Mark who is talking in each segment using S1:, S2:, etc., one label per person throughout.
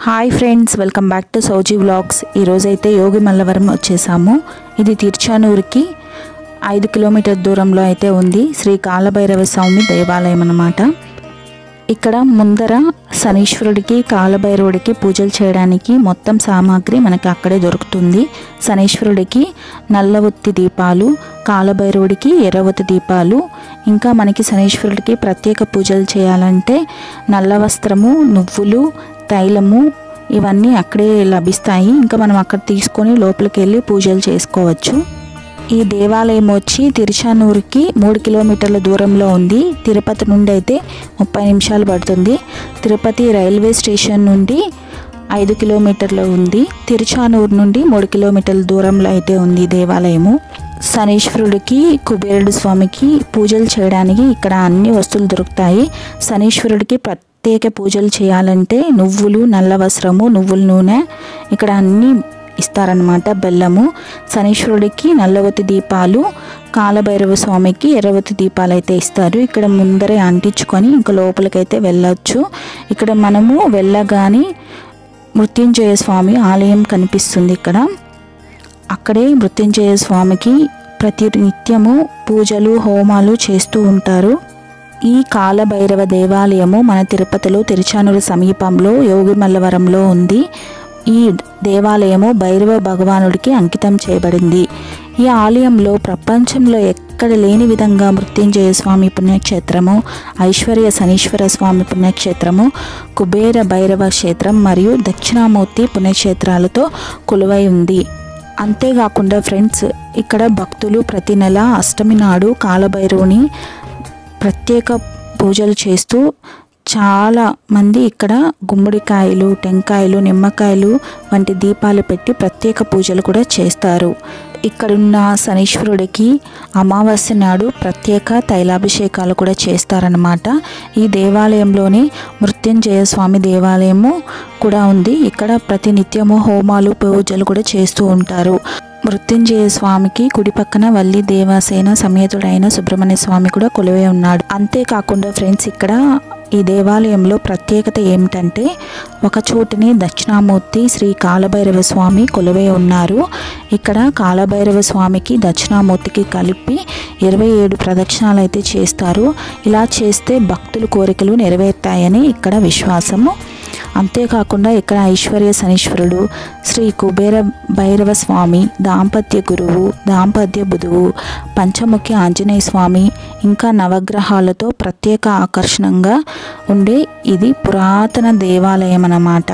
S1: hi friends welcome back to Souji vlogs ఈరోజైతే యోగి మల్లవరం వచ్చేసాము ఇది తిరుచానూరుకి ఐదు కిలోమీటర్ దూరంలో అయితే ఉంది శ్రీ కాలభైరవ స్వామి దేవాలయం అన్నమాట ఇక్కడ ముందర శనీశ్వరుడికి కాలభైరవుడికి పూజలు చేయడానికి మొత్తం సామాగ్రి మనకి అక్కడే దొరుకుతుంది శనీశ్వరుడికి నల్ల ఒత్తి దీపాలు కాలభైరవుడికి ఎర్రవతి దీపాలు ఇంకా మనకి శనీశ్వరుడికి ప్రత్యేక పూజలు చేయాలంటే నల్ల వస్త్రము నువ్వులు తైలము ఇవన్నీ అక్కడే లభిస్తాయి ఇంకా మనం అక్కడ తీసుకొని లోపలికి వెళ్ళి పూజలు చేసుకోవచ్చు ఈ దేవాలయం వచ్చి తిరుచానూరుకి మూడు కిలోమీటర్ల దూరంలో ఉంది తిరుపతి నుండి అయితే ముప్పై నిమిషాలు పడుతుంది తిరుపతి రైల్వే స్టేషన్ నుండి ఐదు కిలోమీటర్లు ఉంది తిరుచానూరు నుండి మూడు కిలోమీటర్ల దూరంలో అయితే ఉంది ఈ దేవాలయము శనీశ్వరుడికి కుబేరుడు స్వామికి పూజలు చేయడానికి ఇక్కడ అన్ని వస్తువులు దొరుకుతాయి శనీశ్వరుడికి ప్రత్యేక పూజలు చేయాలంటే నువ్వులు నల్ల వస్త్రము నువ్వుల నూనె ఇక్కడ అన్నీ ఇస్తారనమాట బెల్లము శనీశ్వరుడికి నల్లవతి దీపాలు కాలభైరవ స్వామికి ఎర్రవతి దీపాలు అయితే ఇస్తారు ఇక్కడ ముందరే అంటించుకొని ఇంకా లోపలికైతే వెళ్ళొచ్చు ఇక్కడ మనము వెళ్ళగానే మృత్యుంజయ స్వామి ఆలయం కనిపిస్తుంది ఇక్కడ అక్కడే మృత్యుంజయ స్వామికి ప్రతి నిత్యము పూజలు హోమాలు చేస్తూ ఉంటారు ఈ కాలభైరవ దేవాలయము మన తిరుపతిలో తిరుచానూరు సమీపంలో యోగిమల్లవరంలో ఉంది ఈ దేవాలయము భైరవ భగవానుడికి అంకితం చేయబడింది ఈ ఆలయంలో ప్రపంచంలో ఎక్కడ లేని విధంగా మృత్యుంజయ స్వామి పుణ్యక్షేత్రము ఐశ్వర్య శనీశ్వర స్వామి పుణ్యక్షేత్రము కుబేర భైరవ క్షేత్రం మరియు దక్షిణామూర్తి పుణ్యక్షేత్రాలతో కొలువై ఉంది అంతేకాకుండా ఫ్రెండ్స్ ఇక్కడ భక్తులు ప్రతి నెల అష్టమి నాడు కాలభైరవుని ప్రత్యేక పూజలు చేస్తూ చాలా మంది ఇక్కడ గుమ్మడికాయలు టెంకాయలు నిమ్మకాయలు వంటి దీపాలు పెట్టి ప్రత్యేక పూజలు కూడా చేస్తారు ఇక్కడున్న శనీశ్వరుడికి అమావాస్య నాడు ప్రత్యేక తైలాభిషేకాలు కూడా చేస్తారనమాట ఈ దేవాలయంలోని మృత్యుంజయ స్వామి దేవాలయము కూడా ఉంది ఇక్కడ ప్రతి నిత్యము హోమాలు పూజలు కూడా చేస్తూ ఉంటారు మృత్యుంజయ స్వామికి కుడి పక్కన వల్లి దేవాసేన సమేతుడైన సుబ్రహ్మణ్య స్వామి కూడా కొలువై ఉన్నాడు అంతేకాకుండా ఫ్రెండ్స్ ఇక్కడ ఈ దేవాలయంలో ప్రత్యేకత ఏమిటంటే ఒక చోటుని దక్షిణామూర్తి శ్రీ కాలభైరవ స్వామి కొలువై ఉన్నారు ఇక్కడ కాలభైరవ స్వామికి దక్షిణామూర్తికి కలిపి ఇరవై ఏడు ప్రదక్షిణాలు అయితే చేస్తారు ఇలా చేస్తే భక్తుల కోరికలు నెరవేరుతాయని ఇక్కడ విశ్వాసము అంతేకాకుండా ఇక్కడ ఐశ్వర్య శనీశ్వరుడు శ్రీ కుబేర భైరవ స్వామి దాంపత్య గురువు దాంపత్య బుధువు పంచముఖి ఆంజనేయ స్వామి ఇంకా నవగ్రహాలతో ప్రత్యేక ఆకర్షణంగా ఉండే ఇది పురాతన దేవాలయం అన్నమాట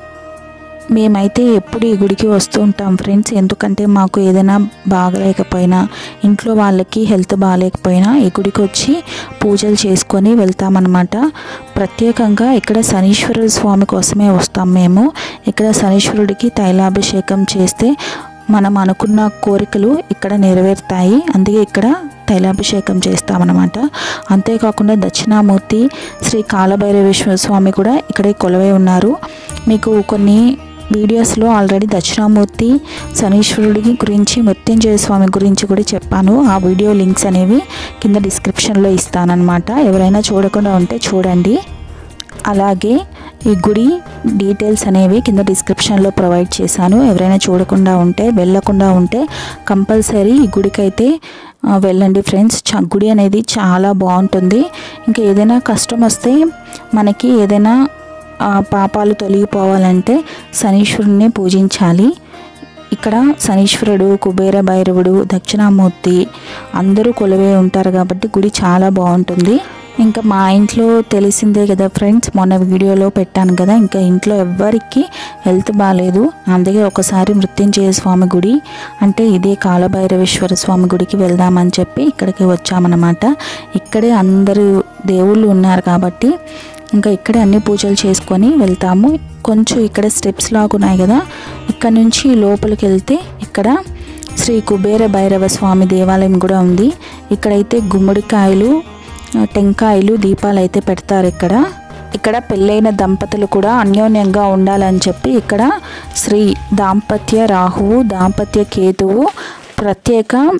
S1: మేమైతే ఎప్పుడు ఈ గుడికి వస్తూ ఉంటాం ఫ్రెండ్స్ ఎందుకంటే మాకు ఏదైనా బాగలేకపోయినా ఇంట్లో వాళ్ళకి హెల్త్ బాగాలేకపోయినా ఈ గుడికి వచ్చి పూజలు చేసుకొని వెళ్తామన్నమాట ప్రత్యేకంగా ఇక్కడ శనీశ్వర స్వామి కోసమే వస్తాం మేము ఇక్కడ శనీశ్వరుడికి తైలాభిషేకం చేస్తే మనం అనుకున్న కోరికలు ఇక్కడ నెరవేరుతాయి అందుకే ఇక్కడ తైలాభిషేకం చేస్తామన్నమాట అంతేకాకుండా దక్షిణామూర్తి శ్రీ కాలభైరవేశ్వర స్వామి కూడా ఇక్కడే కొలవై ఉన్నారు మీకు కొన్ని వీడియోస్లో ఆల్రెడీ దక్షిణామూర్తి శనీశ్వరుడి గురించి మృత్యుంజయ స్వామి గురించి కూడా చెప్పాను ఆ వీడియో లింక్స్ అనేవి కింద డిస్క్రిప్షన్లో ఇస్తానన్నమాట ఎవరైనా చూడకుండా ఉంటే చూడండి అలాగే ఈ గుడి డీటెయిల్స్ అనేవి కింద డిస్క్రిప్షన్లో ప్రొవైడ్ చేశాను ఎవరైనా చూడకుండా ఉంటే వెళ్ళకుండా ఉంటే కంపల్సరీ ఈ గుడికి అయితే ఆ, వెళ్ళండి ఫ్రెండ్స్ చ గుడి అనేది చాలా బాగుంటుంది ఇంకా ఏదైనా కష్టం వస్తే మనకి ఏదైనా ఆ, పాపాలు తొలగిపోవాలంటే శనీశ్వరుని పూజించాలి ఇక్కడ శనీశ్వరుడు కుబేర భైరవుడు దక్షిణామూర్తి అందరూ కొలువే ఉంటారు కాబట్టి గుడి చాలా బాగుంటుంది ఇంకా మా ఇంట్లో తెలిసిందే కదా ఫ్రెండ్స్ మొన్న వీడియోలో పెట్టాను కదా ఇంకా ఇంట్లో ఎవ్వరికి హెల్త్ బాగాలేదు అందుకే ఒకసారి మృత్యుంజయ స్వామి గుడి అంటే ఇదే కాలభైరవేశ్వర స్వామి గుడికి వెళ్దామని చెప్పి ఇక్కడికి వచ్చామన్నమాట ఇక్కడే అందరూ దేవుళ్ళు ఉన్నారు కాబట్టి ఇంకా ఇక్కడే అన్ని పూజలు చేసుకొని వెళ్తాము కొంచెం ఇక్కడ స్టెప్స్ లాగా ఉన్నాయి కదా ఇక్కడ నుంచి లోపలికి వెళ్తే ఇక్కడ శ్రీ కుబేర భైరవ స్వామి దేవాలయం కూడా ఉంది ఇక్కడైతే గుమ్మడికాయలు ఆ, టెంకాయలు దీపాలు అయితే పెడతారు ఇక్కడ ఇక్కడ పెళ్ళైన దంపతులు కూడా అన్యోన్యంగా ఉండాలని చెప్పి ఇక్కడ శ్రీ దాంపత్య రాహువు దాంపత్య కేతువు ప్రత్యేక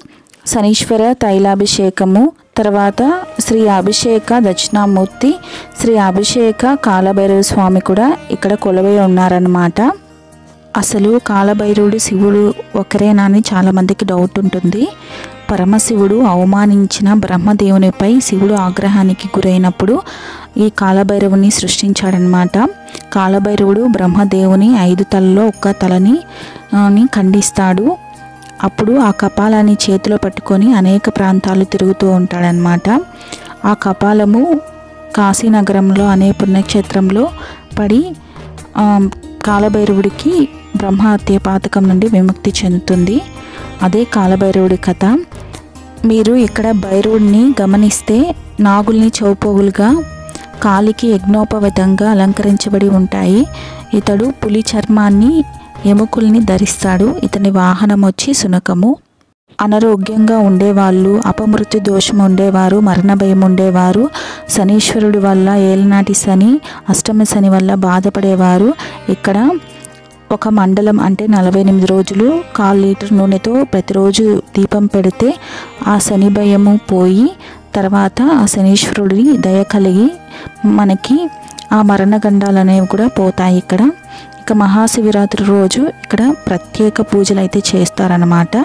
S1: శనీశ్వర తైలాభిషేకము తర్వాత శ్రీ అభిషేక దక్షిణామూర్తి శ్రీ అభిషేక కాలభైరవ స్వామి కూడా ఇక్కడ కొలువై ఉన్నారన్నమాట అసలు కాలభైరవుడు శివుడు ఒకరేనా అని చాలామందికి డౌట్ ఉంటుంది పరమశివుడు అవమానించిన బ్రహ్మదేవునిపై శివుడు ఆగ్రహానికి గురైనప్పుడు ఈ కాలభైరవుని సృష్టించాడనమాట కాలభైరవుడు బ్రహ్మదేవుని ఐదు తలలో ఒక్క తలని ఆ, ని ఖండిస్తాడు అప్పుడు ఆ కపాలాన్ని చేతిలో పట్టుకొని అనేక ప్రాంతాలు తిరుగుతూ ఉంటాడనమాట ఆ కపాలము కాశీనగరంలో అనే పుణ్యక్షేత్రంలో పడి ఆ, కాలభైరవుడికి బ్రహ్మహత్య పాతకం నుండి విముక్తి చెందుతుంది అదే కాలభైరవుడి కథ మీరు ఇక్కడ భైరవుడిని గమనిస్తే నాగుల్ని చౌపోగులుగా కాలికి యజ్ఞోపవిధంగా అలంకరించబడి ఉంటాయి ఇతడు పులి చర్మాన్ని ఎముకల్ని ధరిస్తాడు ఇతని వాహనం వచ్చి సునకము అనారోగ్యంగా ఉండేవాళ్ళు అపమృత్యు దోషం ఉండేవారు మరణ భయం ఉండేవారు శనీశ్వరుడి వల్ల ఏలనాటి శని అష్టమి శని వల్ల బాధపడేవారు ఇక్కడ ఒక మండలం అంటే నలభై ఎనిమిది రోజులు కాల్ లీటర్ నూనెతో ప్రతిరోజు దీపం పెడితే ఆ శని భయము పోయి తర్వాత ఆ శనీశ్వరుడి దయ కలిగి మనకి ఆ మరణగండాలు అనేవి కూడా పోతాయి ఇక్కడ ఇక మహాశివరాత్రి రోజు ఇక్కడ ప్రత్యేక పూజలు అయితే చేస్తారన్నమాట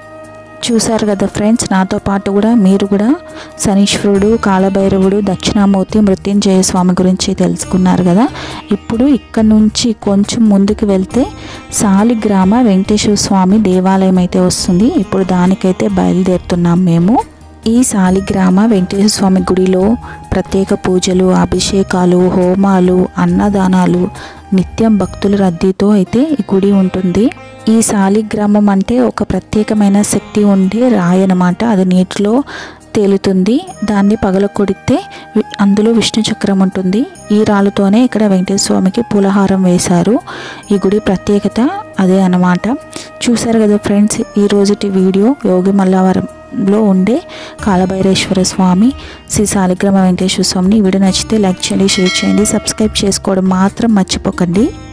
S1: చూశారు కదా ఫ్రెండ్స్ నాతో పాటు కూడా మీరు కూడా శనీశ్వరుడు కాలభైరవుడు దక్షిణామూర్తి మృత్యుంజయ స్వామి గురించి తెలుసుకున్నారు కదా ఇప్పుడు ఇక్కడ నుంచి కొంచెం ముందుకు వెళ్తే సాలిగ్రామ వెంకటేశ్వర స్వామి దేవాలయం అయితే వస్తుంది ఇప్పుడు దానికైతే బయలుదేరుతున్నాం మేము ఈ సాలిగ్రామ వెంకటేశ్వర స్వామి గుడిలో ప్రత్యేక పూజలు అభిషేకాలు హోమాలు అన్నదానాలు నిత్యం భక్తుల రద్దీతో అయితే ఈ గుడి ఉంటుంది ఈ సాలిగ్రామం అంటే ఒక ప్రత్యేకమైన శక్తి ఉండే రాయి అన్నమాట అది నీటిలో తేలుతుంది దాన్ని పగల కొడితే వి- అందులో విష్ణు చక్రం ఉంటుంది ఈ రాళ్ళతోనే ఇక్కడ వెంకటేశ్వర స్వామికి పులహారం వేశారు ఈ గుడి ప్రత్యేకత అదే అన్నమాట చూశారు కదా ఫ్రెండ్స్ ఈ రోజుటి వీడియో యోగి మల్లవరంలో ఉండే కాలభైరేశ్వర స్వామి శ్రీ సాలిగ్రామ వెంకటేశ్వర స్వామిని ఈ వీడియో నచ్చితే లైక్ చేయండి షేర్ చేయండి సబ్స్క్రైబ్ చేసుకోవడం మాత్రం మర్చిపోకండి